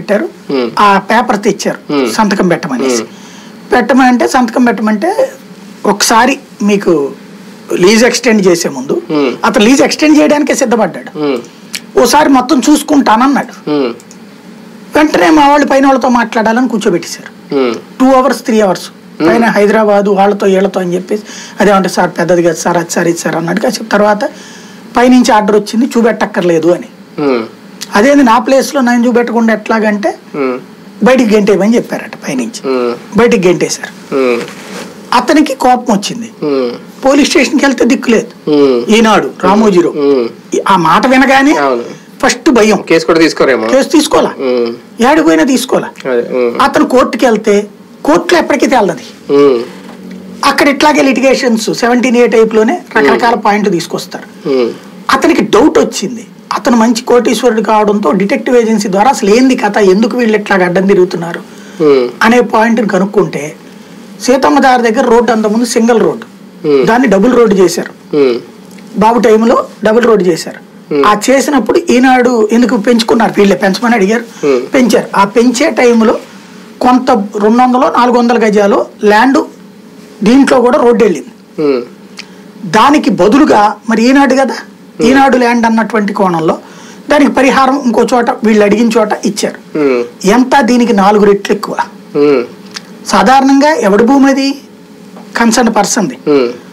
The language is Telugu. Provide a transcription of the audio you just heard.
పెట్టారు Hmm. ఆ పేపర్ తెచ్చారు Hmm. సంతకం పెట్టమనేసి పెట్టమని అంటే సంతకం పెట్టమంటే ఒకసారి మీకు లీజ్ ఎక్స్టెండ్ చేసే ముందు Hmm. అతను లీజ్ ఎక్స్టెండ్ చేయడానికే సిద్ధపడ్డాడు ఉమ్, ఓసారి మొత్తం చూసుకుంటానన్నాడు ఉమ్, వెంటనే మా వాళ్ళు పైన వాళ్ళతో మాట్లాడాలని కూర్చోబెట్టేశారు um, two hours three hours పైన హైదరాబాదు వాళ్ళతో వీళ్ళతో అని చెప్పేసి అదేమంటే సార్ పెద్దది కదా సార్ అది సార్ ఇది సార్ అన్నట్టుగా చెప్పి తర్వాత పైనుంచి ఆర్డర్ వచ్చింది చూపెట్టక్కర్లేదు అని ఉమ్, అదేంది నా ప్లేస్లో నేను చూపెట్టకుండా ఎట్లాగంటే ఉమ్, బయటికి గెంటేయమని చెప్పారట పైనుంచి ఉమ్, బయటికి గెంటేశారు ఉమ్, అతనికి కోపం వచ్చింది ఉమ్, పోలీస్ స్టేషన్కి వెళ్తే దిక్కు లేదు ఉమ్, ఈనాడు రామోజీరావు ఉమ్. ఆ మాట వినగానే అవును ఫస్ట్ భయం కేసు కూడా తీసుకోరేమో కేసు తీసుకోవాలా ఉమ్, ఏడిపోయినా తీసుకోవాలా అదే ఉమ్, అతను కోర్టుకి వెళ్తే కోర్టులో ఎప్పటికీ తేలది ఉమ్, అక్కడ ఇట్లాగే లిటిగేషన్స్ సెవెంటీన్ ఏ టైప్లోనే రకరకాల పాయింట్లు తీసుకొస్తారు ఉమ్, అతనికి డౌట్ వచ్చింది అతను మంచి కోటీశ్వరుడు కావడంతో డిటెక్టివ్ ఏజెన్సీ ద్వారా అసలు ఏంది కథ ఎందుకు వీళ్ళు ఇట్లాగ అడ్డం తిరుగుతున్నారు ఉమ్, అనే పాయింట్ని కనుక్కుంటే సీతమ్మ దారి దగ్గర రోడ్డు అంతకుముందు సింగిల్ రోడ్డు Hmm. దాన్ని డబుల్ రోడ్డు చేశారు ఉమ్, బాబు టైంలో డబుల్ రోడ్డు చేశారు ఆ చేసినప్పుడు ఈనాడు ఎందుకు పెంచుకున్నారు వీళ్ళే పెంచమని అడిగారు Hmm. పెంచారు ఆ పెంచే టైంలో కొంత రెండు వందలు నాలుగు వందల గజాలు ల్యాండ్ దీంట్లో కూడా రోడ్డు వెళ్ళింది ఉమ్, దానికి బదులుగా మరి ఈనాడు కదా ఈనాడు ల్యాండ్ అన్నటువంటి కోణంలో దానికి పరిహారం ఇంకో చోట వీళ్ళు అడిగిన చోట ఇచ్చారు ఉమ్, ఎంత దీనికి నాలుగు రెట్లు ఎక్కువ ఉమ్, సాధారణంగా ఎవడి భూమి అది కన్సర్న్ పర్సన్ది ఉమ్,